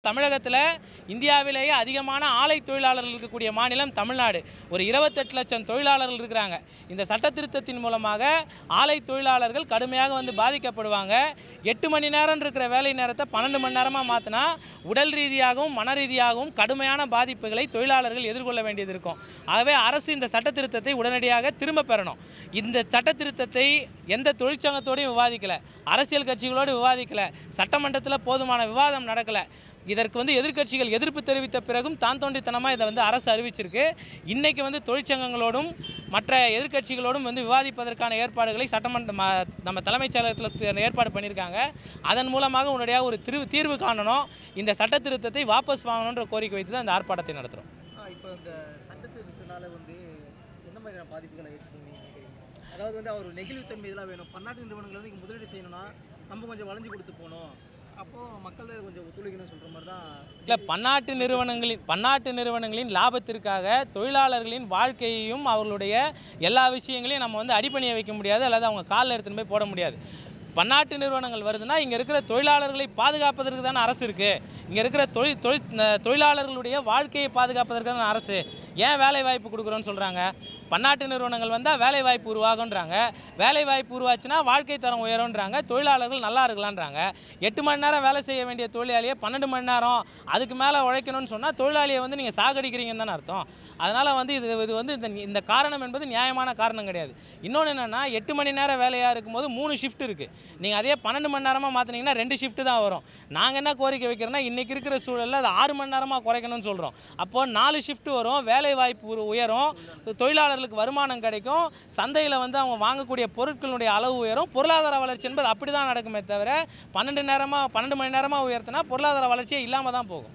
தமிழகத்தில் இந்தியாவிலேயே அதிகமான ஆலை தொழிலாளர்கள் இருக்கக்கூடிய மாநிலம் தமிழ்நாடு ஒரு இருபத்தெட்டு லட்சம் தொழிலாளர்கள் இருக்கிறாங்க இந்த சட்ட திருத்தத்தின் மூலமாக ஆலை தொழிலாளர்கள் கடுமையாக வந்து பாதிக்கப்படுவாங்க எட்டு மணி நேரம் இருக்கிற வேலை நேரத்தை பன்னெண்டு மணி நேரமாக மாற்றினா உடல் ரீதியாகவும் மன ரீதியாகவும் கடுமையான பாதிப்புகளை தொழிலாளர்கள் எதிர்கொள்ள வேண்டியது இருக்கும் ஆகவே அரசு இந்த சட்ட திருத்தத்தை உடனடியாக திரும்ப பெறணும் இந்த சட்ட திருத்தத்தை எந்த தொழிற்சங்கத்தோடையும் விவாதிக்கல அரசியல் கட்சிகளோடு விவாதிக்கல சட்டமன்றத்தில் போதுமான விவாதம் நடக்கலை இதற்கு வந்து எதிர்க்கட்சிகள் எதிர்ப்பு தெரிவித்த பிறகும் தான் தோண்டித்தனமாக இதை வந்து அரசு அறிவிச்சிருக்கு இன்னைக்கு வந்து தொழிற்சங்கங்களோடும் மற்ற எதிர்க்கட்சிகளோடும் வந்து விவாதிப்பதற்கான ஏற்பாடுகளை சட்டமன்ற ம- நம்ம தலைமைச் செயலகத்தில் ஏற்பாடு பண்ணியிருக்காங்க அதன் மூலமாக உடனடியாக ஒரு திரு தீர்வு காணணும் இந்த சட்ட திருத்தத்தை வாபஸ் வாங்கணுன்ற கோரிக்கை வைத்து தான் இந்த ஆர்ப்பாட்டத்தை நடத்துகிறோம் இப்போ இந்த சட்டத்திட்டத்தினால வந்து என்ன மாதிரியான பாதிப்புகளை ஏற்படுத்தும் நீங்க நினைக்கிறீங்க அதாவது வந்து அவர் நெகிழ்வுத்தன்மை இதெல்லாம் வேணும் பன்னாட்டு நிறுவனங்கள் வந்து இங்கே முதலீடு செய்யணும்னா நம்ம கொஞ்சம் வளைஞ்சு கொடுத்து போகணும் அப்போது மக்கள் கொஞ்சம் ஒத்துழைக்கணும்னு சொல்கிற மாதிரி தான் இல்லை பன்னாட்டு நிறுவனங்களின் பன்னாட்டு நிறுவனங்களின் லாபத்திற்காக தொழிலாளர்களின் வாழ்க்கையையும் அவர்களுடைய எல்லா விஷயங்களையும் நம்ம வந்து அடிப்பணிய வைக்க முடியாது அல்லது அவங்க காலில் எடுத்துன்னு போய் போட முடியாது பன்னாட்டு நிறுவனங்கள் வருதுன்னா இங்கே இருக்கிற தொழிலாளர்களை பாதுகாப்பதற்கு தானே அரசு இருக்குது இங்கே இருக்கிற தொழில் தொழில் அஹ் தொழிலாளர்களுடைய வாழ்க்கையை பாதுகாப்பதற்கு தானே அரசு ஏன் வேலை வாய்ப்பு கொடுக்குறோன்னு சொல்கிறாங்க பன்னாட்டு நிறுவனங்கள் வந்தால் வேலை வாய்ப்பு உருவாகுன்றாங்க வேலை வாய்ப்பு உருவாச்சுன்னா வாழ்க்கை தரம் உயரும்ன்றாங்க தொழிலாளர்கள் நல்லா இருக்கலான்றாங்க எட்டு மணி நேரம் வேலை செய்ய வேண்டிய தொழிலாளியை பன்னெண்டு மணி நேரம் அதுக்கு மேலே உழைக்கணும்னு சொன்னால் தொழிலாளியை வந்து நீங்கள் சாகடிக்கிறீங்கன்னு தானே அர்த்தம் அதனால் வந்து இது இது வந்து இந்த இந்த காரணம் என்பது நியாயமான காரணம் கிடையாது இன்னொன்று என்னென்னா எட்டு மணி நேரம் வேலையாக இருக்கும்போது மூணு ஷிஃப்ட் இருக்குது நீங்கள் அதே பன்னெண்டு மணி நேரமாக மாற்றினீங்கன்னா ரெண்டு ஷிஃப்ட் தான் வரும் நாங்கள் என்ன கோரிக்கை வைக்கிறோன்னா இன்றைக்கி இருக்கிற சூழலில் அது ஆறு மணி நேரமாக குறைக்கணும்னு சொல்கிறோம் அப்போது நாலு ஷிஃப்ட் வரும் வேலை வாய்ப்பு உரு- உயரும் தொழிலாளர்களுக்கு வருமானம் கிடைக்கும் சந்தையில் வந்து அவங்க வாங்கக்கூடிய பொருட்களுடைய அளவு உயரும் பொருளாதார வளர்ச்சி என்பது அப்படி தான் நடக்குமே தவிர பன்னெண்டு நேரமாக பன்னெண்டு மணி நேரமாக உயர்த்தினா பொருளாதார வளர்ச்சியே இல்லாமல் தான் போகும்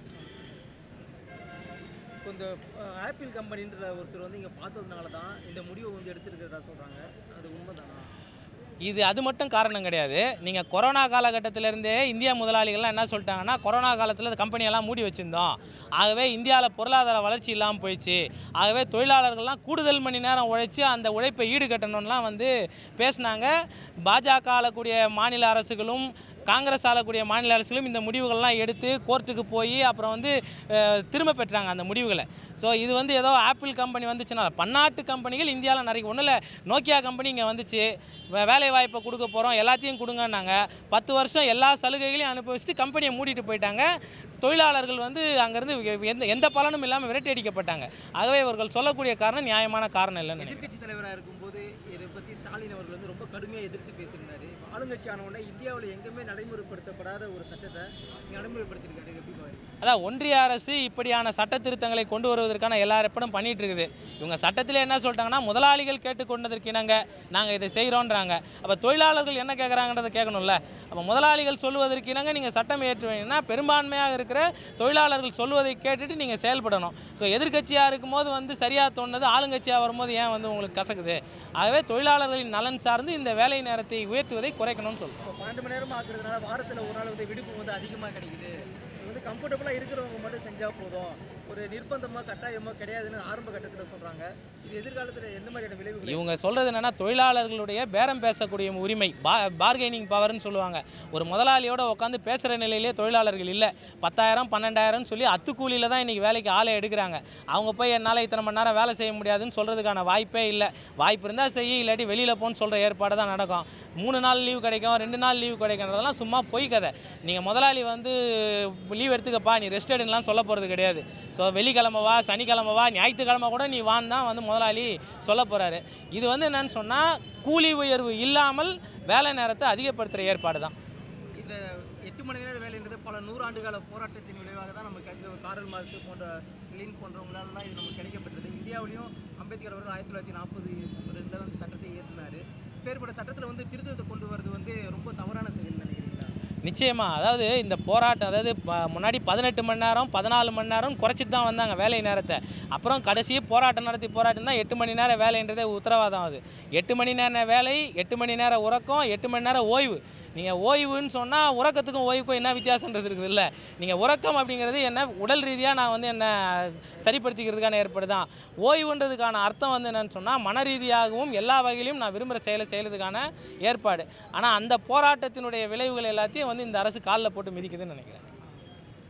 இப்போ இந்த அஹ், ஆப்பிள் கம்பெனின்ற ஒருத்தர் வந்து இங்கே பார்த்ததுனால தான் இந்த முடிவை வந்து எடுத்துருக்கிறதா சொல்கிறாங்க அது உண்மைதானா இது அது மட்டும் காரணம் கிடையாது நீங்கள் கொரோனா காலகட்டத்திலேருந்தே இந்திய முதலாளிகள்லாம் என்ன சொல்லிட்டாங்கன்னா கொரோனா காலத்தில் கம்பெனியெல்லாம் மூடி வச்சுருந்தோம் ஆகவே இந்தியாவில் பொருளாதார வளர்ச்சி இல்லாமல் போயிடுச்சு ஆகவே தொழிலாளர்கள்லாம் கூடுதல் மணி நேரம் உழைச்சி அந்த உழைப்பை ஈடுகட்டணும்லாம் வந்து பேசினாங்க பாஜக ஆளக்கூடிய மாநில அரசுகளும் காங்கிரஸ் ஆளக்கூடிய மாநில அரசுகளும் இந்த முடிவுகள்லாம் எடுத்து கோர்ட்டுக்கு போய் அப்புறம் வந்து அஹ், திரும்ப பெற்றாங்க அந்த முடிவுகளை ஸோ இது வந்து ஏதோ ஆப்பிள் கம்பெனி வந்துச்சுன்னா பன்னாட்டு கம்பெனிகள் இந்தியாவில் நிறைய ஒன்றும் இல்லை நோக்கியா கம்பெனி இங்கே வந்துச்சு வே- வேலை வாய்ப்பை கொடுக்க போகிறோம் எல்லாத்தையும் கொடுங்கன்னாங்க பத்து வருஷம் எல்லா சலுகைகளையும் அனுபவிச்சுட்டு கம்பெனியை மூடிட்டு போயிட்டாங்க தொழிலாளர்கள் வந்து அங்கேருந்து எந்த எந்த பலனும் இல்லாமல் விரட்டி அடிக்கப்பட்டாங்க ஆகவே இவர்கள் சொல்லக்கூடிய காரணம் நியாயமான காரணம் இல்லைன்னு நினைக்கிறேன் எதிர்க்கட்சி தலைவராக இருக்கும்போது இதை பற்றி ஸ்டாலின் அவர்கள் வந்து ரொம்ப கடுமையாக எதிர்த்து பேசியிருந்தாரு இப்ப ஆளுங்கட்சி ஆன உடனே இந்தியாவில் எங்கேயுமே நடைமுறைப்படுத்தப்படாத ஒரு சட்டத்தை இங்கே நடைமுறைப்படுத்திருக்காரு எப்படி பாருங்க அதான் ஒன்றிய அரசு இப்படியான சட்ட திருத்தங்களை கொண்டு வருவதற்கான எல்லா ஏற்பாடும் பண்ணிட்டு இருக்குது இவங்க சட்டத்தில் என்ன சொல்லிட்டாங்கன்னா முதலாளிகள் கேட்டுக்கொண்டதற்கு இணங்க நாங்கள் இதை செய்கிறோன்றாங்க அப்போ தொழிலாளர்கள் என்ன கேட்குறாங்கன்றதை கேட்கணும்ல அப்போ முதலாளிகள் சொல்லுவதற்கு இணங்க நீங்கள் சட்டம் ஏற்றுவீங்கன்னா பெரும்பான்மையாக இருக்கிற தொழிலாளர்கள் சொல்வதை கேட்டுட்டு நீங்கள் செயல்படணும் ஸோ எதிர்க்கட்சியாக இருக்கும்போது வந்து சரியாக தோணுது ஆளுங்கட்சியாக வரும்போது ஏன் வந்து உங்களுக்கு கசக்குது ஆகவே தொழிலாளர்களின் நலன் சார்ந்து இந்த வேலை நேரத்தை உயர்த்துவதை குறைக்கணும்னு சொல்கிறோம் இப்போ பன்னெண்டு மணி நேரமாக ஆக்குறதுனால வாரத்தில் ஒரு நாள் வந்து விடுப்பு வந்து அதிகமாக கிடைக்குது இது வந்து கம்ஃபர்டபுளாக இருக்கிறவங்க மட்டும் செஞ்சால் போதும் ஒரு நிர்பந்தமாக கட்டாயமாக கிடையாதுன்னு ஆரம்ப கட்டத்தில் சொல்கிறாங்க இது எதிர்காலத்தில் எந்த மாதிரியான விளைவுகள் இவங்க சொல்கிறது என்னென்னா தொழிலாளர்களுடைய பேரம் பேசக்கூடிய உரிமை பா பார்கெனிங் பவர்னு சொல்லுவாங்க ஒரு முதலாளியோட உட்காந்து பேசுகிற நிலையிலே தொழிலாளர்கள் இல்லை பத்தாயிரம் பன்னெண்டாயிரம்னு சொல்லி அத்துக்கூலியில் தான் இன்றைக்கி வேலைக்கு ஆளை எடுக்கிறாங்க அவங்க போய் என்னால் இத்தனை மணி நேரம் வேலை செய்ய முடியாதுன்னு சொல்கிறதுக்கான வாய்ப்பே இல்லை வாய்ப்பு இருந்தால் செய்ய இல்லாட்டி வெளியில் போன்னு சொல்கிற ஏற்பாடு தான் நடக்கும் மூணு நாள் லீவ் கிடைக்கும் ரெண்டு நாள் லீவ் கிடைக்குன்றதெல்லாம் சும்மா பொய் கதை நீங்கள் முதலாளி வந்து லீவ் எடுத்துக்கப்பா நீ ரெஸ்ட் எடுன்னுலாம் சொல்ல போகிறது கிடையாது ஸோ வெள்ளிக்கிழமை வா சனிக்கிழமை வா ஞாயிற்றுக்கிழமை கூட நீ வான்னு தான் வந்து முதலாளி சொல்ல போகிறாரு இது வந்து என்னன்னு சொன்னால் கூலி உயர்வு இல்லாமல் வேலை நேரத்தை அதிகப்படுத்துகிற ஏற்பாடு தான் இந்த எட்டு மணி நேர வேலைன்றது பல நூறாண்டு கால போராட்டத்தின் விளைவாக தான் நம்ம கிடைச்சது காரல் மார்க்ஸ் போன்ற லீன் போன்றவங்களால தான் இது நமக்கு கிடைக்கப்பட்டது இந்தியாவிலையும் அம்பேத்கர் அவர்கள் ஆயிரத்தி தொள்ளாயிரத்தி நாற்பது ரெண்டில் வந்து சட்டத்தை ஏற்றினார் பேர்பட்ட சட்டத்தில் வந்து திருத்தத்தை கொண்டு வரது வந்து ரொம்ப தவறான செயல் நினைக்கிறீங்களா நிச்சயமா அதாவது இந்த போராட்டம் அதாவது ப- முன்னாடி பதினெட்டு மணி நேரம் பதினாலு மணி நேரம் குறைச்சிட்டு தான் வந்தாங்க வேலை நேரத்தை அப்புறம் கடைசி போராட்டம் நடத்தி போராட்டம் தான் எட்டு மணி நேரம் வேலைன்றதே உத்தரவாதம் அது எட்டு மணி நேரம் வேலை எட்டு மணி நேரம் உறக்கம் எட்டு மணி நேரம் ஓய்வு நீங்கள் ஓய்வுன்னு சொன்னால் உறக்கத்துக்கும் ஓய்வுக்கும் என்ன வித்தியாசன்றது இருக்குது இல்லை நீங்கள் உறக்கம் அப்படிங்கிறது என்ன உடல் ரீதியாக நான் வந்து என்ன சரிப்படுத்திக்கிறதுக்கான ஏற்பாடு தான் ஓய்வுன்றதுக்கான அர்த்தம் வந்து என்னன்னு சொன்னால் மன ரீதியாகவும் எல்லா வகையிலும் நான் விரும்புகிற செயலை செய்கிறதுக்கான ஏற்பாடு ஆனால் அந்த போராட்டத்தினுடைய விளைவுகள் எல்லாத்தையும் வந்து இந்த அரசு காலில் போட்டு மிதிக்குதுன்னு நினைக்கிறேன்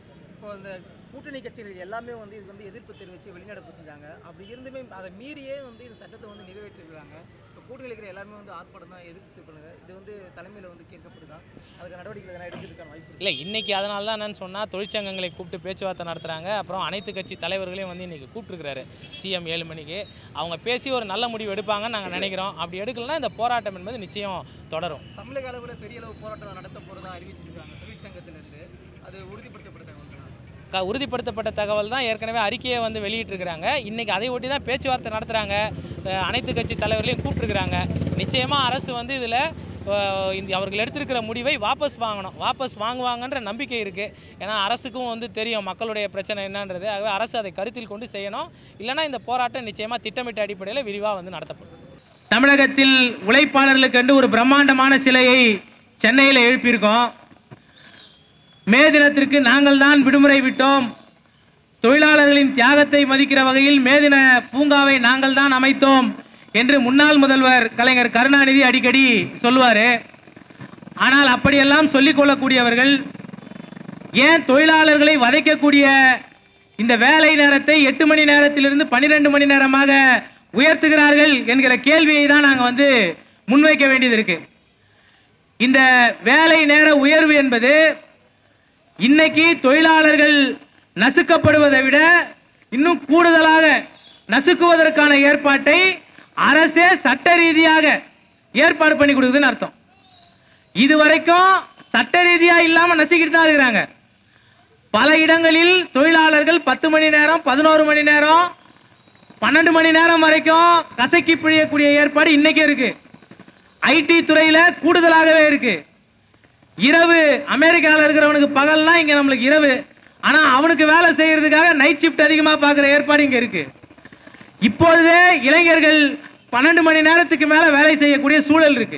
இப்போ இந்த கூட்டணி கட்சிகள் எல்லாமே வந்து இதுக்கு வந்து எதிர்ப்பு தெரிவித்து வெளிநடப்பு செஞ்சாங்க அப்படி இருந்துமே அதை மீறியே வந்து இந்த சட்டத்தை வந்து நிறைவேற்றிருக்காங்க இப்போ கூட்டணியில் இருக்கிற எல்லாருமே வந்து ஆர்ப்பாட்டம் தான் எதிர்த்து பண்ணுங்க இது வந்து தலைமையில் வந்து கேட்கப்படுதா அதுக்கு நடவடிக்கைகள் எதனா எடுக்கிறதுக்கான வாய்ப்பு இருக்கு இல்லை இன்னைக்கு அதனால தான் என்னன்னு சொன்னால் தொழிற்சங்கங்களை கூப்பிட்டு பேச்சுவார்த்தை நடத்துகிறாங்க அப்புறம் அனைத்து கட்சி தலைவர்களையும் வந்து இன்னைக்கு கூப்பிட்டுருக்கிறாரு சிஎம் ஏழு மணிக்கு அவங்க பேசி ஒரு நல்ல முடிவு எடுப்பாங்கன்னு நாங்கள் நினைக்கிறோம் அப்படி எடுக்கலைன்னா இந்த போராட்டம் என்பது நிச்சயம் தொடரும் தமிழக அளவில் பெரிய அளவு போராட்டம் நடத்த போகிறதா அறிவிச்சிருக்காங்க தொழிற்சங்கத்திலிருந்து அது உறுதிப்படுத்தப்பட்ட உங்களுக்கு க உறுதிப்படுத்தப்பட்ட தகவல் தான் ஏற்கனவே அறிக்கையை வந்து வெளியிட்டிருக்கிறாங்க இன்றைக்கி அதை ஒட்டி தான் பேச்சுவார்த்தை நடத்துகிறாங்க அஹ் அனைத்து கட்சி தலைவர்களையும் கூப்பிட்டுருக்குறாங்க நிச்சயமாக அரசு வந்து இதில் இந்த அவர்கள் எடுத்திருக்கிற முடிவை வாபஸ் வாங்கணும் வாபஸ் வாங்குவாங்கன்ற நம்பிக்கை இருக்குது ஏன்னா அரசுக்கும் வந்து தெரியும் மக்களுடைய பிரச்சனை என்னன்றது ஆகவே அரசு அதை கருத்தில் கொண்டு செய்யணும் இல்லைன்னா இந்த போராட்டம் நிச்சயமாக திட்டமிட்ட அடிப்படையில் விரிவாக வந்து நடத்தப்படும் தமிழகத்தில் உழைப்பாளர்களுக்கு என்று ஒரு பிரம்மாண்டமான சிலையை சென்னையில் எழுப்பியிருக்கோம் மே தினத்திற்கு நாங்கள் தான் விடுமுறை விட்டோம் தொழிலாளர்களின் தியாகத்தை மதிக்கிற வகையில் மே தின பூங்காவை நாங்கள் தான் அமைத்தோம் என்று முன்னாள் முதல்வர் கலைஞர் கருணாநிதி அடிக்கடி சொல்லுவார் ஆனால் அப்படியெல்லாம் சொல்லிக் கொள்ளக்கூடியவர்கள் ஏன் தொழிலாளர்களை வதைக்கக்கூடிய இந்த வேலை நேரத்தை எட்டு மணி நேரத்திலிருந்து பன்னிரெண்டு மணி நேரமாக உயர்த்துகிறார்கள் என்கிற கேள்வியை தான் நாங்கள் வந்து முன்வைக்க வேண்டியது இருக்கு இந்த வேலை நேர உயர்வு என்பது இன்னைக்கு தொழிலாளர்கள் நசுக்கப்படுவதை விட இன்னும் கூடுதலாக நசுக்குவதற்கான ஏற்பாட்டை அரசே சட்ட ரீதியாக ஏற்பாடு பண்ணி கொடுக்குதுன்னு அர்த்தம் இது வரைக்கும் சட்ட ரீதியா இல்லாம நசுக்கிட்டு தான் இருக்கிறாங்க பல இடங்களில் தொழிலாளர்கள் பத்து மணி நேரம் பதினோரு மணி நேரம் பன்னெண்டு மணி நேரம் வரைக்கும் கசக்கி பிழியக்கூடிய ஏற்பாடு இன்னைக்கு இருக்கு ஐடி துறையில கூடுதலாகவே இருக்கு இரவு அமெரிக்காவில் இருக்கிறவனுக்கு பகல்னா இங்க நம்மளுக்கு இரவு ஆனா அவனுக்கு வேலை செய்யறதுக்காக நைட் ஷிஃப்ட் அதிகமா பார்க்குற ஏற்பாடு இங்க இருக்கு இப்பொழுதே இளைஞர்கள் பன்னெண்டு மணி நேரத்துக்கு மேல வேலை செய்யக்கூடிய சூழல் இருக்கு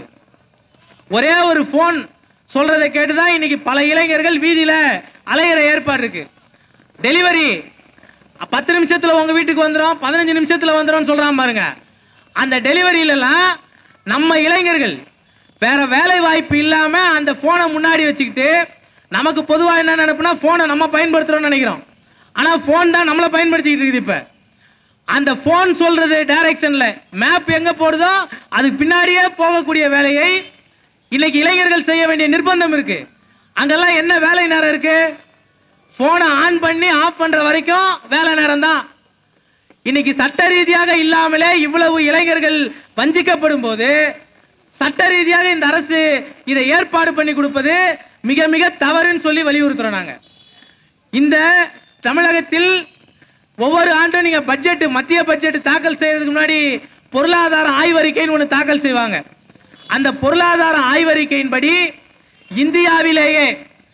ஒரே ஒரு ஃபோன் சொல்றதை கேட்டு தான் இன்னைக்கு பல இளைஞர்கள் வீதியில அலையிற ஏற்பாடு இருக்கு டெலிவரி பத்து நிமிஷத்துல உங்க வீட்டுக்கு வந்துடும் பதினஞ்சு நிமிஷத்துல வந்துடும் சொல்றான் பாருங்க அந்த டெலிவரியிலலாம் நம்ம இளைஞர்கள் வேற வேலை வாய்ப்பு இல்லாம அந்த போனை முன்னாடி வச்சுக்கிட்டு நமக்கு பொதுவா என்ன நினைப்புனா போனை நம்ம பயன்படுத்துறோம்னு நினைக்கிறோம் ஆனா போன் தான் நம்மளை பயன்படுத்திக்கிட்டு இருக்குது இப்ப அந்த போன் சொல்றது டைரக்ஷன்ல மேப் எங்க போடுதோ அதுக்கு பின்னாடியே போகக்கூடிய வேலையை இன்னைக்கு இளைஞர்கள் செய்ய வேண்டிய நிர்பந்தம் இருக்கு அங்கெல்லாம் என்ன வேலை நேரம் இருக்கு போனை ஆன் பண்ணி ஆஃப் பண்ற வரைக்கும் வேலை நேரம் தான் இன்னைக்கு சட்ட ரீதியாக இல்லாமலே இவ்வளவு இளைஞர்கள் வஞ்சிக்கப்படும் போது சட்ட ரீதியாக இந்த அரசு இதை ஏற்பாடு பண்ணி கொடுப்பது மிக மிக தவறுன்னு சொல்லி வலியுறுத்துறோம் நாங்க இந்த தமிழகத்தில் ஒவ்வொரு ஆண்டும் நீங்க பட்ஜெட் மத்திய பட்ஜெட் தாக்கல் செய்யறதுக்கு முன்னாடி பொருளாதார ஆய்வறிக்கைன்னு ஒன்று தாக்கல் செய்வாங்க அந்த பொருளாதார ஆய்வறிக்கையின்படி இந்தியாவிலேயே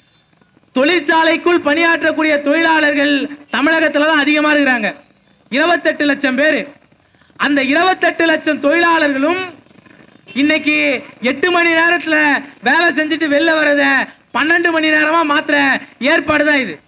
தொழிற்சாலைக்குள் பணியாற்றக்கூடிய தொழிலாளர்கள் தமிழகத்தில் தான் அதிகமாக இருக்கிறாங்க இருபத்தெட்டு லட்சம் பேர் அந்த இருபத்தெட்டு லட்சம் தொழிலாளர்களும் இன்னைக்கு எட்டு மணி நேரத்தில் வேலை செஞ்சுட்டு வெளில வர்றத பன்னெண்டு மணி நேரமாக மாத்திர ஏற்பாடு தான் இது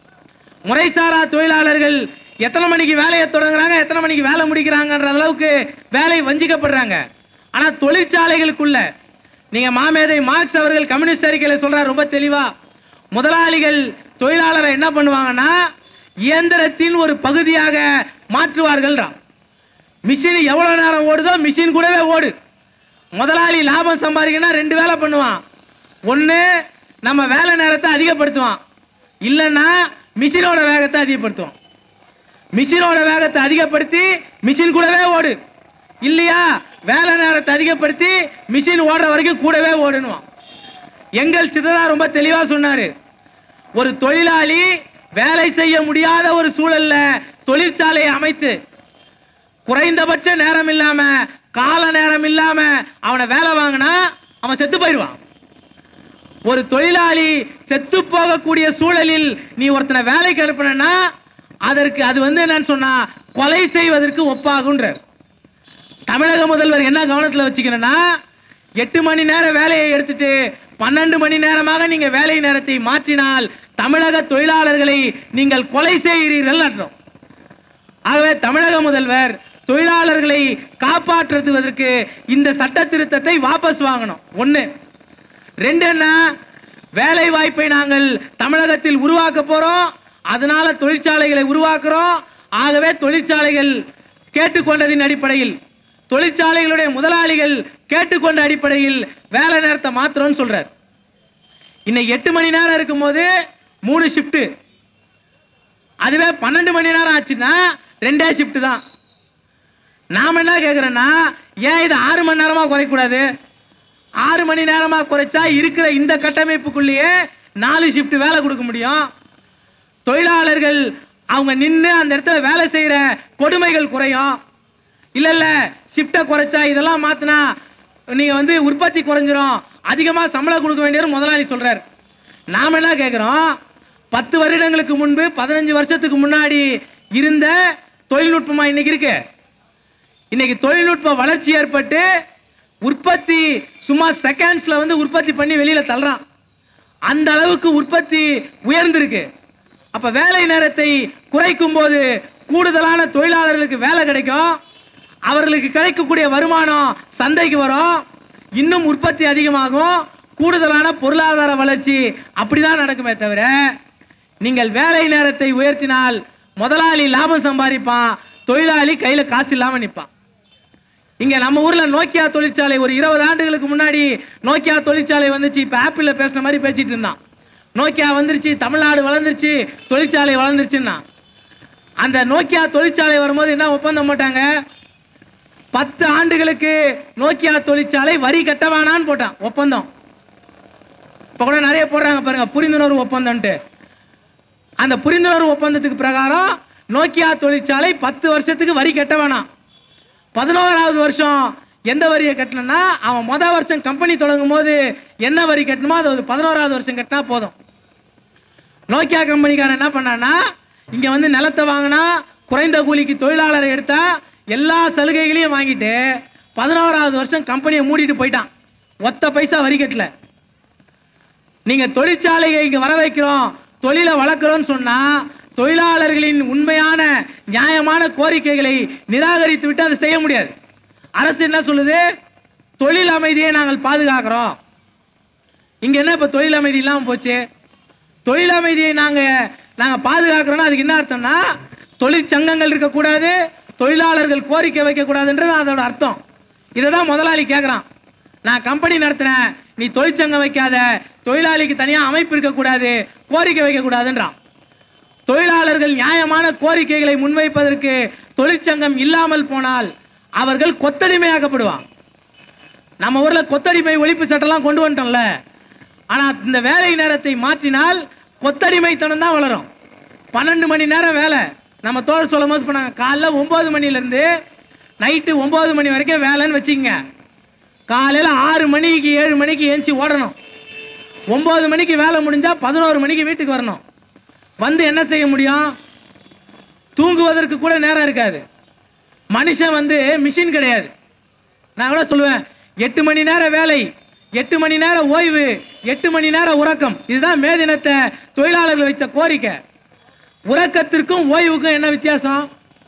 முறைசாரா தொழிலாளர்கள் எத்தனை மணிக்கு வேலையை தொடங்குறாங்க எத்தனை மணிக்கு வேலை முடிக்கிறாங்கன்ற அளவுக்கு வேலை வஞ்சிக்கப்படுறாங்க ஆனா தொழிற்சாலைகளுக்குள்ள நீங்க மாமேதை மார்க்ஸ் அவர்கள் கம்யூனிஸ்ட் அறிக்கையில சொல்றாரு ரொம்ப தெளிவா முதலாளிகள் தொழிலாளரை என்ன பண்ணுவாங்கன்னா இயந்திரத்தின் ஒரு பகுதியாக மாற்றுவார்கள்ன்றான் மிஷின் எவ்வளவு நேரம் ஓடுதோ மிஷின் கூடவே ஓடு முதலாளி லாபம் சம்பாதிக்கணும்னா ரெண்டு வேலை பண்ணுவான் ஒன்று நம்ம வேலை நேரத்தை அதிகப்படுத்துவான் இல்லைன்னா மிஷினோட வேகத்தை அதிகப்படுத்துவான் மிஷினோட வேகத்தை அதிகப்படுத்தி மிஷின் கூடவே ஓடு இல்லையா வேலை நேரத்தை அதிகப்படுத்தி மிஷின் ஓடுற வரைக்கும் கூடவே ஓடுனுவான் எங்கள் சிதறா ரொம்ப தெளிவா சொன்னாரு ஒரு தொழிலாளி வேலை செய்ய முடியாத ஒரு சூழல்ல தொழிற்சாலையை அமைத்து குறைந்தபட்ச நேரம் இல்லாம கால நேரம் இல்லாம அவனை வேலை வாங்கினா அவன் செத்து போயிடுவான் ஒரு தொழிலாளி செத்து போகக்கூடிய சூழலில் நீ ஒருத்தனை வேலைக்கு அனுப்பினா அதற்கு அது வந்து என்னன்னு சொன்னா கொலை செய்வதற்கு ஒப்பாகுன்ற தமிழக முதல்வர் என்ன கவனத்தில் வச்சுக்கணும்னா எட்டு மணி நேரம் வேலையை எடுத்துட்டு பன்னெண்டு மணி நேரமாக நீங்க வேலை நேரத்தை மாற்றினால் தமிழக தொழிலாளர்களை நீங்கள் கொலை செய்கிறீர்கள் அர்த்தம் ஆகவே தமிழக முதல்வர் தொழிலாளர்களை காப்பாற்றுவதற்கு இந்த சட்ட திருத்தத்தை வாபஸ் வாங்கணும் ஒண்ணு ரெண்டு என்ன வேலை வாய்ப்பை நாங்கள் தமிழகத்தில் உருவாக்க போறோம் அதனால தொழிற்சாலைகளை உருவாக்குறோம் ஆகவே தொழிற்சாலைகள் கேட்டுக்கொண்டதின் அடிப்படையில் தொழிற்சாலைகளுடைய முதலாளிகள் கேட்டுக்கொண்ட அடிப்படையில் வேலை நேரத்தை மாத்திரம்னு சொல்றார் இன்னைக்கு எட்டு மணி நேரம் இருக்கும்போது மூணு ஷிஃப்ட்டு அதுவே பன்னெண்டு மணி நேரம் ஆச்சுன்னா ரெண்டே ஷிஃப்ட் தான் நாம என்ன கேட்குறோன்னா ஏன் இது ஆறு மணி நேரமா குறைக்கூடாது ஆறு மணி நேரமா குறைச்சா இருக்கிற இந்த கட்டமைப்புக்குள்ளேயே நாலு ஷிஃப்ட் வேலை கொடுக்க முடியும் தொழிலாளர்கள் அவங்க நின்று அந்த இடத்துல வேலை செய்கிற கொடுமைகள் குறையும் இல்லை இல்லை ஷிஃப்ட்டை குறைச்சா இதெல்லாம் மாற்றினா நீங்கள் வந்து உற்பத்தி குறைஞ்சிரும் அதிகமாக சம்பளம் கொடுக்க வேண்டியவர் முதலாளி சொல்கிறார் நாம் என்ன கேட்குறோம் பத்து வருடங்களுக்கு முன்பு பதினஞ்சு வருஷத்துக்கு முன்னாடி இருந்த தொழில்நுட்பமா இன்னைக்கு இருக்கு இன்னைக்கு தொழில்நுட்ப வளர்ச்சி ஏற்பட்டு உற்பத்தி சும்மா செகண்ட்ஸ்ல வந்து உற்பத்தி பண்ணி வெளியில தள்ளுறான் அந்த அளவுக்கு உற்பத்தி உயர்ந்திருக்கு அப்ப வேலை நேரத்தை குறைக்கும் போது கூடுதலான தொழிலாளர்களுக்கு வேலை கிடைக்கும் அவர்களுக்கு கிடைக்கக்கூடிய வருமானம் சந்தைக்கு வரும் இன்னும் உற்பத்தி அதிகமாகும் கூடுதலான பொருளாதார வளர்ச்சி அப்படிதான் நடக்குமே தவிர நீங்கள் வேலை நேரத்தை உயர்த்தினால் முதலாளி லாபம் சம்பாதிப்பான் தொழிலாளி கையில காசு இல்லாம நிற்பான் இங்க நம்ம ஊர்ல நோக்கியா தொழிற்சாலை ஒரு இருபது ஆண்டுகளுக்கு முன்னாடி நோக்கியா தொழிற்சாலை வந்துச்சு இப்ப ஆப்பிள்ல பேசுன மாதிரி பேசிட்டு இருந்தான் நோக்கியா வந்துருச்சு தமிழ்நாடு வளர்ந்துருச்சு தொழிற்சாலை வளர்ந்துருச்சுன்னா அந்த நோக்கியா தொழிற்சாலை வரும்போது என்ன ஒப்பந்தம் போட்டாங்க பத்து ஆண்டுகளுக்கு நோக்கியா தொழிற்சாலை வரி கட்ட வேணான்னு போட்டான் ஒப்பந்தம் இப்ப கூட நிறைய போடுறாங்க பாருங்க புரிந்துணர்வு ஒப்பந்தம்ட்டு அந்த புரிந்துணர்வு ஒப்பந்தத்துக்கு பிரகாரம் நோக்கியா தொழிற்சாலை பத்து வருஷத்துக்கு வரி கட்ட வேணாம் பதினோராவது வருஷம் எந்த வரியை கட்டணும்னா அவன் முத வருஷம் கம்பெனி தொடங்கும் போது என்ன வரி கட்டணுமோ அது ஒரு பதினோராவது வருஷம் கட்டினா போதும் நோக்கியா கம்பெனிக்காரன் என்ன பண்ணான்னா இங்க வந்து நிலத்தை வாங்கினா குறைந்த கூலிக்கு தொழிலாளரை எடுத்தா எல்லா சலுகைகளையும் வாங்கிட்டு பதினோராவது வருஷம் கம்பெனியை மூடிட்டு போயிட்டான் ஒத்த பைசா வரி கட்டல நீங்க தொழிற்சாலையை இங்க வர வைக்கிறோம் தொழிலை வளர்க்குறோம்னு சொன்னா தொழிலாளர்களின் உண்மையான நியாயமான கோரிக்கைகளை நிராகரித்து விட்டு அதை செய்ய முடியாது அரசு என்ன சொல்லுது தொழில் அமைதியை நாங்கள் பாதுகாக்கிறோம் இங்க என்ன இப்ப தொழில் அமைதி இல்லாம போச்சு தொழில் அமைதியை நாங்க நாங்க பாதுகாக்கிறோம்னா அதுக்கு என்ன அர்த்தம்னா தொழிற்சங்கங்கள் இருக்கக்கூடாது தொழிலாளர்கள் கோரிக்கை வைக்கக்கூடாதுன்றது அதோட அர்த்தம் இதை தான் முதலாளி கேட்குறான் நான் கம்பெனி நடத்துறேன் நீ தொழிற்சங்கம் வைக்காத தொழிலாளிக்கு தனியாக அமைப்பு இருக்கக்கூடாது கோரிக்கை வைக்கக்கூடாதுன்றான் தொழிலாளர்கள் நியாயமான கோரிக்கைகளை முன்வைப்பதற்கு தொழிற்சங்கம் இல்லாமல் போனால் அவர்கள் கொத்தடிமையாக்கப்படுவான் நம்ம ஊர்ல கொத்தடிமை ஒழிப்பு சட்டம்லாம் கொண்டு வந்துட்டோம்ல ஆனா இந்த வேலை நேரத்தை மாற்றினால் கொத்தடிமைத்தனம் தான் வளரும் பன்னெண்டு மணி நேரம் வேலை நம்ம தோழர் சொல்லும் போது பண்ணாங்க காலைல ஒன்பது மணிலேருந்து நைட்டு ஒன்பது மணி வரைக்கும் வேலைன்னு வச்சுக்கங்க காலையில் ஆறு மணிக்கு ஏழு மணிக்கு ஏஞ்சி ஓடணும் ஒன்பது மணிக்கு வேலை முடிஞ்சா பதினோரு மணிக்கு வீட்டுக்கு வரணும் வந்து என்ன செய்ய முடியும் தூங்குவதற்கு கூட நேரம் இருக்காது மனுஷன் வந்து மிஷின் கிடையாது நான் கூட சொல்லுவேன் எட்டு மணி நேரம் வேலை எட்டு மணி நேரம் ஓய்வு எட்டு மணி நேரம் உறக்கம் இதுதான் மே தினத்தை தொழிலாளர்கள் வைத்த கோரிக்கை உறக்கத்திற்கும் ஓய்வுக்கும் என்ன வித்தியாசம்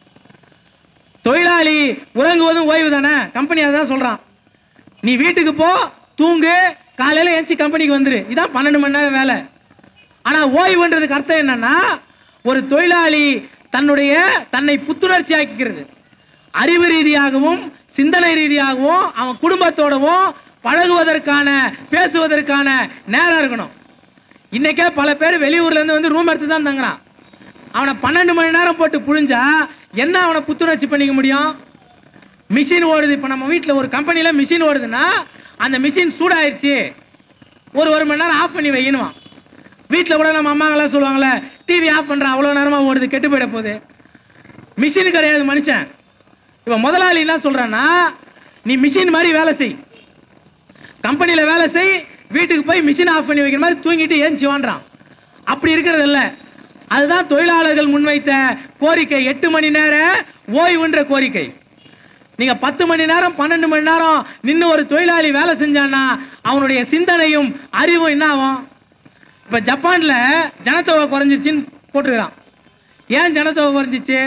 தொழிலாளி உறங்குவதும் ஓய்வு தானே கம்பெனி அதான் சொல்றான் நீ வீட்டுக்கு போ தூங்கு காலையில ஏஞ்சி கம்பெனிக்கு வந்துரு இதான் பன்னெண்டு மணி நேரம் வேலை ஆனா ஓய்வுன்றதுக்கு அர்த்தம் என்னன்னா ஒரு தொழிலாளி தன்னுடைய தன்னை புத்துணர்ச்சி ஆக்கிக்கிறது அறிவு ரீதியாகவும் சிந்தனை ரீதியாகவும் அவன் குடும்பத்தோடவும் பழகுவதற்கான பேசுவதற்கான நேரம் இருக்கணும் இன்னைக்கே பல பேர் வெளியூர்ல இருந்து வந்து ரூம் எடுத்து தான் தங்குறான் அவனை பன்னெண்டு மணி நேரம் போட்டு புழிஞ்சா என்ன அவனை புத்துணர்ச்சி பண்ணிக்க முடியும் மிஷின் ஓடுது இப்போ நம்ம வீட்டில் ஒரு கம்பெனியில் மிஷின் ஓடுதுன்னா அந்த மிஷின் சூடாயிருச்சு ஒரு ஒரு மணி நேரம் ஆஃப் பண்ணி வைக்கணுவான் வீட்டில் கூட நம்ம அம்மாங்கெல்லாம் சொல்லுவாங்களே டிவி ஆஃப் பண்ணுறான் அவ்வளோ நேரமாக ஓடுது கெட்டு போயிட போகுது மிஷின் கிடையாது மனுஷன் இப்போ முதலாளி என்ன சொல்கிறான்னா நீ மிஷின் மாதிரி வேலை செய் கம்பெனியில் வேலை செய் வீட்டுக்கு போய் மிஷின் ஆஃப் பண்ணி வைக்கிற மாதிரி தூங்கிட்டு ஏஞ்சி வாண்டுறான் அப்படி இருக்கிறது இல்ல அதுதான் தொழிலாளர்கள் முன்வைத்த கோரிக்கை எட்டு மணி நேர ஓய்வுன்ற கோரிக்கை நீங்க பத்து மணி நேரம் பன்னெண்டு மணி நேரம் நின்று ஒரு தொழிலாளி வேலை செஞ்சான்னா அவனுடைய சிந்தனையும் அறிவும் என்ன ஆகும் இப்ப ஜப்பான்ல ஜனத்தொகை குறைஞ்சிருச்சுன்னு போட்டிருக்கான் ஏன் ஜனத்தொகை குறைஞ்சிச்சு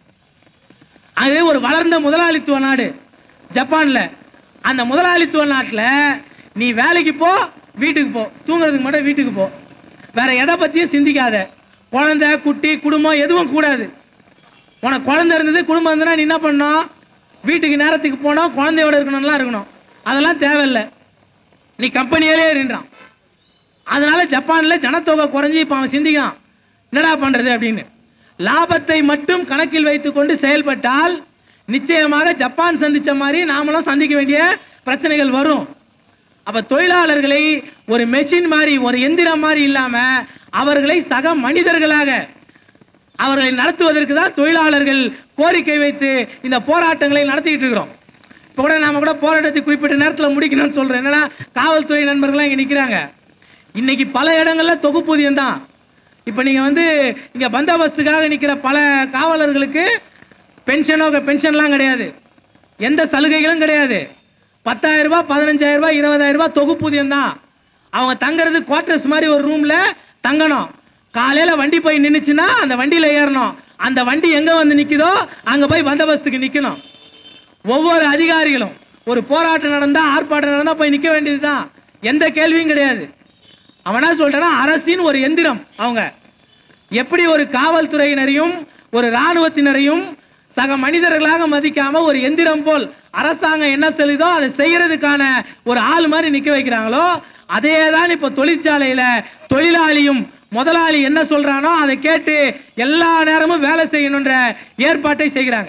அது ஒரு வளர்ந்த முதலாளித்துவ நாடு ஜப்பான்ல அந்த முதலாளித்துவ நாட்டில் நீ வேலைக்கு போ வீட்டுக்கு போ தூங்குறதுக்கு மட்டும் வீட்டுக்கு போ வேற எதை பத்தியும் சிந்திக்காத குழந்தை குட்டி குடும்பம் எதுவும் கூடாது உனக்கு குழந்தை இருந்தது குடும்பம் இருந்ததுன்னா நீ என்ன பண்ணணும் வீட்டுக்கு நேரத்துக்கு போனோம் குழந்தையோட இருக்கணும்லாம் இருக்கணும் அதெல்லாம் தேவையில்லை நீ கம்பெனியிலே இருன்றான் அதனால ஜப்பானில் ஜனத்தொகை குறைஞ்சி இப்போ அவன் சிந்திக்கிறான் என்னடா பண்ணுறது அப்படின்னு லாபத்தை மட்டும் கணக்கில் வைத்துக்கொண்டு செயல்பட்டால் நிச்சயமாக ஜப்பான் சந்திச்ச மாதிரி நாமளும் சந்திக்க வேண்டிய பிரச்சனைகள் வரும் அப்ப தொழிலாளர்களை ஒரு மெஷின் மாதிரி ஒரு எந்திரம் மாதிரி இல்லாம அவர்களை சக மனிதர்களாக அவர்களை நடத்துவதற்கு தான் தொழிலாளர்கள் கோரிக்கை வைத்து இந்த போராட்டங்களை நடத்திக்கிட்டு இருக்கிறோம் இப்போ கூட நாம கூட போராட்டத்தை குறிப்பிட்ட நேரத்தில் முடிக்கணும்னு சொல்றேன் என்னன்னா காவல்துறை நண்பர்கள்லாம் இங்கே நிற்கிறாங்க இன்னைக்கு பல இடங்கள்ல தொகுப்பூதியம் தான் இப்போ நீங்க வந்து இங்க பந்தோபஸ்துக்காக நிற்கிற பல காவலர்களுக்கு பென்ஷனோ பென்ஷன்லாம் கிடையாது எந்த சலுகைகளும் கிடையாது பத்தாயிரம் ரூபாய் பதினஞ்சாயிரம் ரூபாய் இருபதாயிரம் ரூபாய் தொகுப்பூதியம் தான் அவங்க தங்குறது குவார்ட்டர்ஸ் மாதிரி ஒரு ரூம்ல தங்கணும் காலையில வண்டி போய் நின்னுச்சுன்னா அந்த வண்டியில ஏறணும் அந்த வண்டி எங்க வந்து நிக்குதோ அங்க போய் பந்தோபஸ்துக்கு நிக்கணும் ஒவ்வொரு அதிகாரிகளும் ஒரு போராட்டம் நடந்தா ஆர்ப்பாட்டம் நடந்தா போய் நிக்க வேண்டியதுதான் எந்த கேள்வியும் கிடையாது அவனா சொல்றானா அரசின் ஒரு எந்திரம் அவங்க எப்படி ஒரு காவல்துறையினரையும் ஒரு இராணுவத்தினரையும் சக மனிதர்களாக மதிக்காம ஒரு எந்திரம் போல் அரசாங்கம் என்ன சொல்லுதோ அதை செய்யறதுக்கான ஒரு ஆள் மாதிரி நிக்க வைக்கிறாங்களோ அதே தான் இப்போ தொழிற்சாலையில தொழிலாளியும் முதலாளி என்ன சொல்றானோ அதை கேட்டு எல்லா நேரமும் வேலை செய்யணுன்ற ஏற்பாட்டை செய்கிறாங்க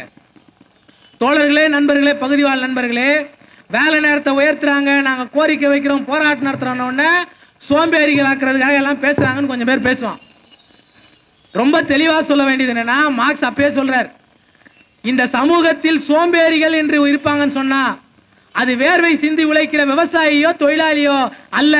தோழர்களே நண்பர்களே பகுதிவாழ் நண்பர்களே வேலை நேரத்தை உயர்த்துறாங்க நாங்க கோரிக்கை வைக்கிறோம் போராட்டம் நடத்துறோம்ன உடனே சோம்பேறிகள் ஆக்குறதுக்காக எல்லாம் பேசுறாங்கன்னு கொஞ்சம் பேர் பேசுவான் ரொம்ப தெளிவா சொல்ல வேண்டியது என்னன்னா மார்க்ஸ் அப்பயே சொல்றார் இந்த சமூகத்தில் சோம்பேறிகள் என்று இருப்பாங்கன்னு சொன்னா அது வேர்வை சிந்தி உழைக்கிற விவசாயியோ தொழிலாளியோ அல்ல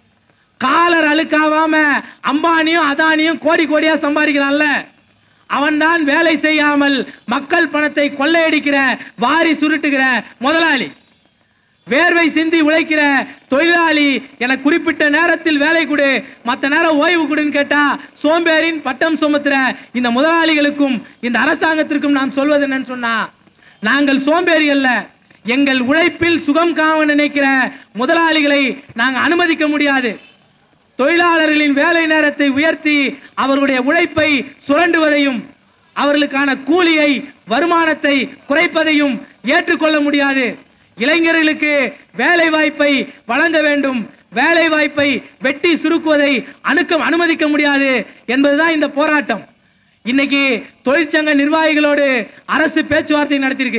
காலர் அழுக்காவாம அம்பானியும் அதானியும் கோடி கோடியா சம்பாதிக்கிறான்ல அவன்தான் வேலை செய்யாமல் மக்கள் பணத்தை கொள்ளையடிக்கிற வாரி சுருட்டுகிற முதலாளி வேர்வை சிந்தி உழைக்கிற தொழிலாளி எனக்கு குறிப்பிட்ட நேரத்தில் வேலை கொடு மற்ற நேரம் ஓய்வு கொடுன்னு கேட்டா சோம்பேறின் பட்டம் சுமத்துற இந்த முதலாளிகளுக்கும் இந்த அரசாங்கத்திற்கும் நாம் சொல்வது என்னன்னு சொன்னா நாங்கள் சோம்பேறி அல்ல எங்கள் உழைப்பில் சுகம் காண நினைக்கிற முதலாளிகளை நாங்கள் அனுமதிக்க முடியாது தொழிலாளர்களின் வேலை நேரத்தை உயர்த்தி அவர்களுடைய உழைப்பை சுரண்டுவதையும் அவர்களுக்கான கூலியை வருமானத்தை குறைப்பதையும் ஏற்றுக்கொள்ள முடியாது இளைஞர்களுக்கு வேலை வாய்ப்பை வழங்க வேண்டும் வேலை வாய்ப்பை வெட்டி சுருக்குவதை அணுக்க அனுமதிக்க முடியாது என்பதுதான் இந்த போராட்டம் இன்னைக்கு தொழிற்சங்க நிர்வாகிகளோடு அரசு பேச்சுவார்த்தை நடத்தியிருக்கு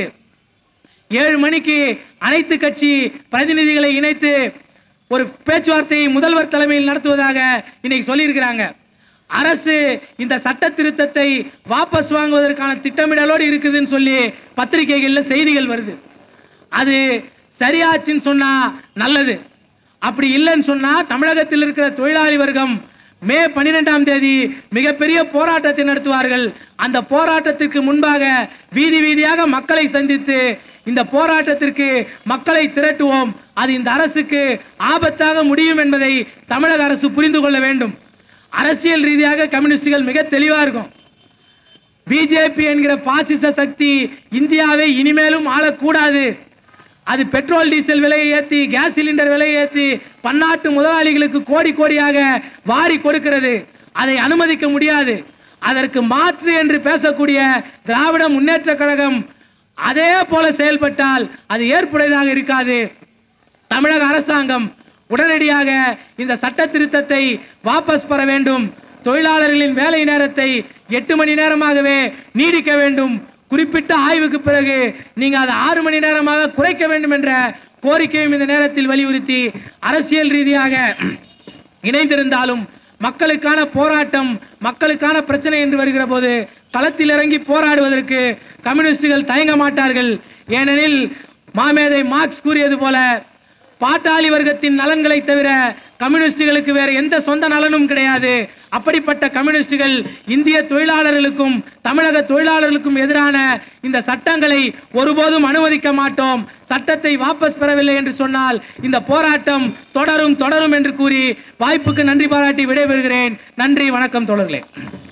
ஏழு மணிக்கு அனைத்து கட்சி பிரதிநிதிகளை இணைத்து ஒரு பேச்சுவார்த்தையை முதல்வர் தலைமையில் நடத்துவதாக இன்னைக்கு சொல்லியிருக்கிறாங்க அரசு இந்த சட்ட திருத்தத்தை வாபஸ் வாங்குவதற்கான திட்டமிடலோடு இருக்குதுன்னு சொல்லி பத்திரிகைகளில் செய்திகள் வருது அது சரியாச்சுன்னு சொன்னா நல்லது அப்படி இல்லைன்னு சொன்னா தமிழகத்தில் இருக்கிற தொழிலாளி வர்க்கம் மே பன்னிரெண்டாம் தேதி மிகப்பெரிய போராட்டத்தை நடத்துவார்கள் அந்த போராட்டத்திற்கு முன்பாக வீதி வீதியாக மக்களை சந்தித்து இந்த போராட்டத்திற்கு மக்களை திரட்டுவோம் அது இந்த அரசுக்கு ஆபத்தாக முடியும் என்பதை தமிழக அரசு புரிந்து கொள்ள வேண்டும் அரசியல் ரீதியாக கம்யூனிஸ்டுகள் மிக தெளிவா இருக்கும் பிஜேபி என்கிற பாசிச சக்தி இந்தியாவை இனிமேலும் ஆளக்கூடாது அது பெட்ரோல் டீசல் விலையை ஏற்றி கேஸ் சிலிண்டர் விலையை ஏற்றி பன்னாட்டு முதலாளிகளுக்கு கோடி கோடியாக வாரி கொடுக்கிறது அதை அனுமதிக்க முடியாது அதற்கு மாற்று என்று பேசக்கூடிய திராவிட முன்னேற்ற கழகம் அதே போல செயல்பட்டால் அது ஏற்புடையதாக இருக்காது தமிழக அரசாங்கம் உடனடியாக இந்த சட்ட திருத்தத்தை வாபஸ் பெற வேண்டும் தொழிலாளர்களின் வேலை நேரத்தை எட்டு மணி நேரமாகவே நீடிக்க வேண்டும் குறிப்பிட்ட ஆய்வுக்கு பிறகு நீங்க அதை ஆறு மணி நேரமாக குறைக்க வேண்டும் என்ற கோரிக்கையும் இந்த நேரத்தில் வலியுறுத்தி அரசியல் ரீதியாக இணைந்திருந்தாலும் மக்களுக்கான போராட்டம் மக்களுக்கான பிரச்சனை என்று வருகிற போது களத்தில் இறங்கி போராடுவதற்கு கம்யூனிஸ்டுகள் தயங்க மாட்டார்கள் ஏனெனில் மாமேதை மார்க்ஸ் கூறியது போல பாட்டாளி வர்க்கத்தின் நலன்களை தவிர கம்யூனிஸ்டுகளுக்கு வேற எந்த சொந்த நலனும் கிடையாது அப்படிப்பட்ட கம்யூனிஸ்டுகள் இந்திய தொழிலாளர்களுக்கும் தமிழக தொழிலாளர்களுக்கும் எதிரான இந்த சட்டங்களை ஒருபோதும் அனுமதிக்க மாட்டோம் சட்டத்தை வாபஸ் பெறவில்லை என்று சொன்னால் இந்த போராட்டம் தொடரும் தொடரும் என்று கூறி வாய்ப்புக்கு நன்றி பாராட்டி விடைபெறுகிறேன் நன்றி வணக்கம் தோழர்களே